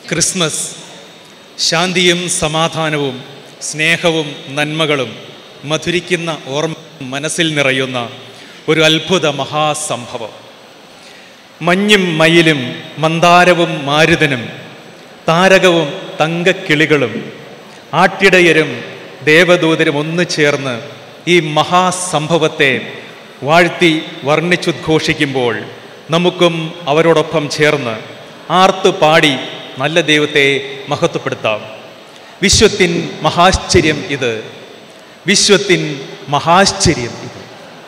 Christmas ശാന്തിയും സമാധാനവും സ്നേഹവും നന്മകളും മധുരിക്കുന്ന ഓർമ്മ മനസ്സിൽ നിറയുന്ന ഒരു അത്ഭുത മഹാസംഭവം മഞ്ഞും മയിലും മന്ദാരവും മാരുതനും താരകവും തങ്കക്കിളികളും ആട്ടിടയരും ദേവദൂതരും ഒന്നു ചേർന്ന് ഈ മഹാസംഭവത്തെ വാഴ്ത്തി വർണ്ണിച്ചുദ്ഘോഷിക്കുമ്പോൾ നമുക്കും അവരോടൊപ്പം ചേർന്ന് ആർത്തു പാടി നല്ല ദൈവത്തെ മഹത്വപ്പെടുത്താം വിശ്വത്തിൻ മഹാശ്ചര്യം ഇത് വിശ്വത്തിൻ മഹാശ്ചര്യം ഇത്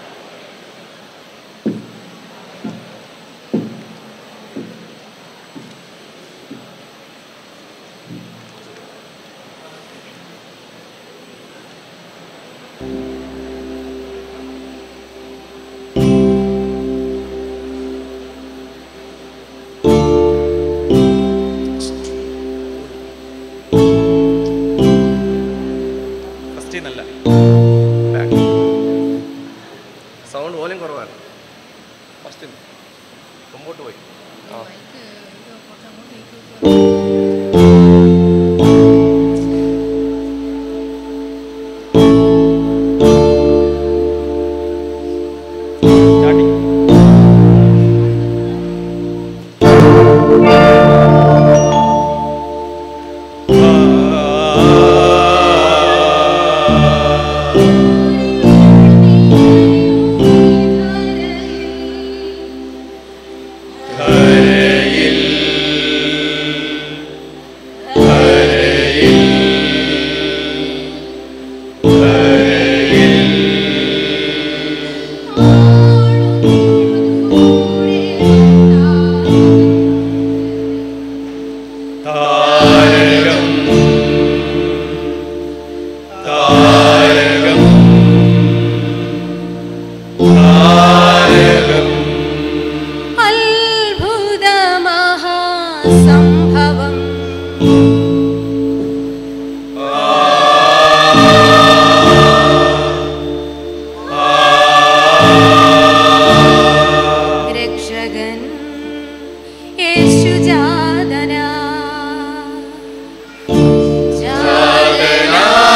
ഫസ്റ്റ് നല്ല സൗണ്ട് പോലും കുറവാണ് ഫസ്റ്റ് മുമ്പോട്ട് പോയി ആ സ്റ്റാർട്ടിങ് താരകം താരകം താരകം അത്ഭുതമഹാസംഭവം രക്ഷകൻ യേശുജാതന ജാതന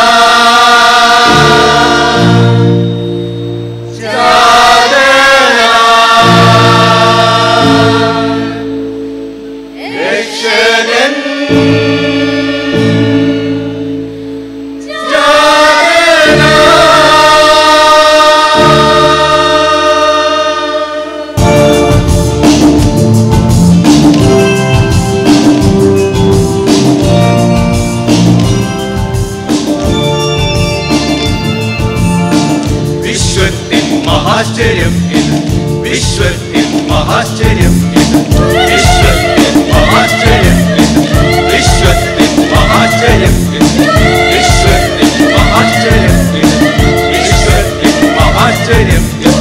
വിശ്വത്തിൻ മഹാശ്ചര്യം ഇത് വിശ്വത്തിൻ മഹാശ്ചര്യം ഇത് വിശ്വത്തിൻ മഹാശ്ചര്യം ഇത് വിശ്വത്തിൻ മഹാശ്ചര്യം ഇത് വിശ്വത്തിൻ മഹാശ്ചര്യം ഇത് വിശ്വത്തിൻ മഹാശ്ചര്യം ഇത്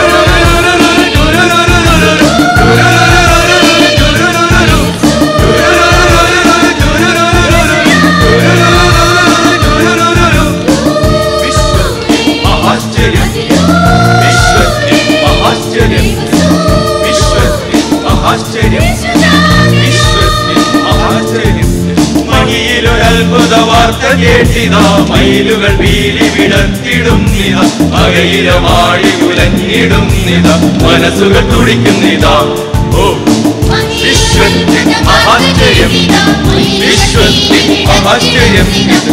വിശ്വത്തിൻ മഹാശ്ചര്യം വിശ്വത്തിൻ മഹാശ്ചര്യം വിശ്വത്തിൻ മഹാശ്ചര്യം വിശ്വത്തിൻ മഹാശ്ചര്യം മഹിയിലൊരത്ഭുത വാർത്ത കേട്ടിതാ മയിലുകൾ വീലി വിടത്തിടുന്നിത മകയിലമാടി ഉലഞ്ഞിടുന്നിത മനസ്സുകൾ തുടിക്കുന്നിതാ ഓ വിശ്വത്തിൻ മഹാശ്ചര്യം വിശ്വത്തിൻ മഹാശ്ചര്യം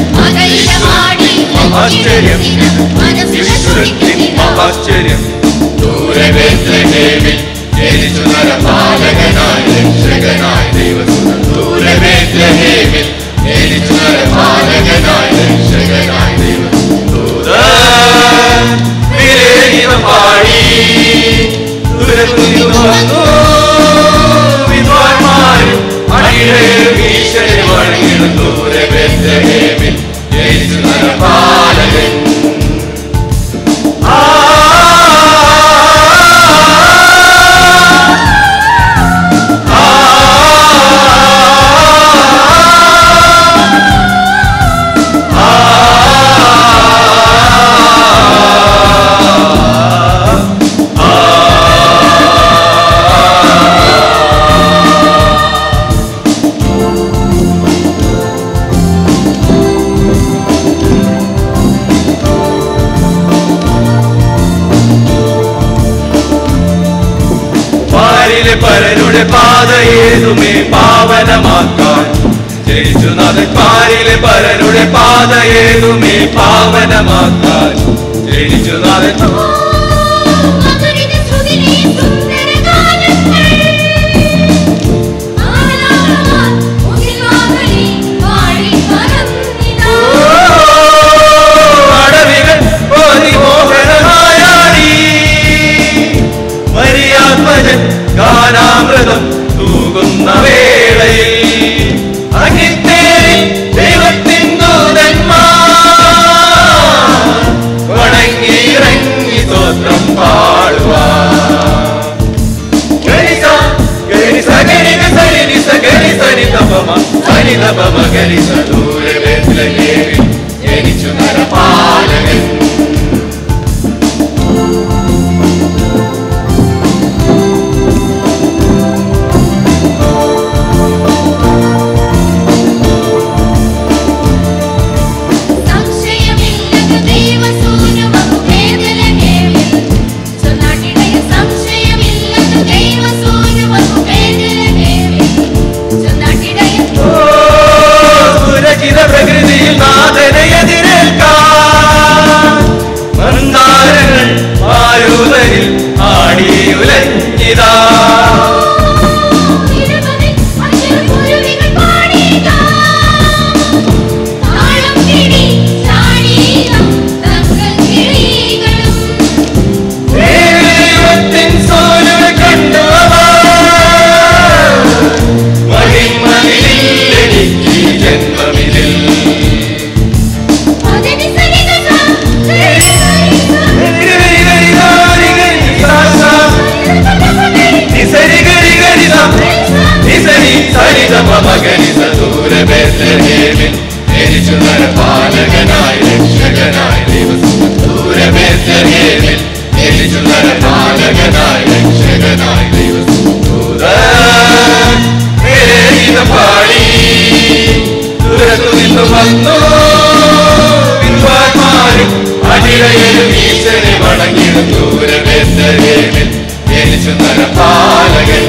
മഹാശ്ചര്യം വിശ്വത്തിൻ മഹാശ്ചര്യം ദൂരവേ ദേവി ജനിച്ചു നരപാലകനായി രക്ഷകനായി ദൈവസുതൻ ദൂരവേ ദേവി ജനിച്ചു നരപാലകനായി രക്ഷകനായി ദൈവസുതൻ വിരേഹിതം പാടി ദൂരത്തു നിന്ന് വന്നു വിദ്വാൻമാരും അടിയിലും ഈശ്വരെ വഴങ്ങിടും ദൂരവേ ദേവി ജനിച്ചു നരപാലകൻ ആ പാതയേതുമേ പാവനമാക്കാൻ ജയിച്ചു നാഥന്മാരിലെ പലരുടെ പാതയേതുമേ പാവനമാക്കാൻ ജയിച്ചു നാഥൻ മധുരിത ശ്രുതിലേ സുന്ദരഗാനങ്ങൾ ആലാപന മുകിൽവാകളി പാടി പറന്നിതാ അടവികൾ മോഹനമായാടി മരിയാത്മജൻ ഗാനാമൃതം തൂകുന്ന വേളയിൽ അഗ്നിത്തേരി ദൈവത്തിൻ ദൂതന്മാർ വണങ്ങി ഇറങ്ങി സ്വത്രം പാടുവാ ഗരിസ ഗരിസ ഗരിക സരിനിസ ഗരിസ നിതപമ സനിതപമ ഗരിസ ദൂരെ ബെത്ലഹേമിൽ ജനിച്ചു നരപാലകൻ സംശയമില്ലത് ദൈവസൂനുമകു വേദനകേളിൽ ചൊന്നാട്ടിടയ സംശയമില്ലത് ദൈവസൂനുമകു വേദനകേളിൽ ചൊന്നാട്ടിടയ ഓ സുരക്ഷിത പ്രകൃതിയിൽ നാഥനെ എതിരേൽക്കാൻ മന്ദാരങ്ങൾ ആരൂതരിൽ ആടി ഉലഞ്ഞിതാ ഇരുപതിൽ അഞ്ചിൽ കുരുവികൾ പാടിയിതാ താളം കിടി ചാടിയിതാ തങ്ങൾ കിളികളും ദൈവത്തിൻ സൂര്യനെ കണ്ടു മഹിമയിലെനിക്ക് ജന്മമിതിൽ അതിന് സരിതസ പാലകനായി രക്ഷകനായി ദൂരമേറ്റേമിൽ പാലകനായി രക്ഷകനായി ദൈവം പാടി ദൂരത്തു നിന്ന് വന്നു വിദ്വാൻമാരും അടിലയിലും ഈശ്വരെ മടങ്ങിടും ദൂരമേറ്റേമിൽ ജനിച്ചു നരപാലകൻ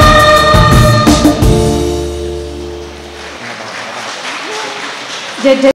ജഡ്ജ്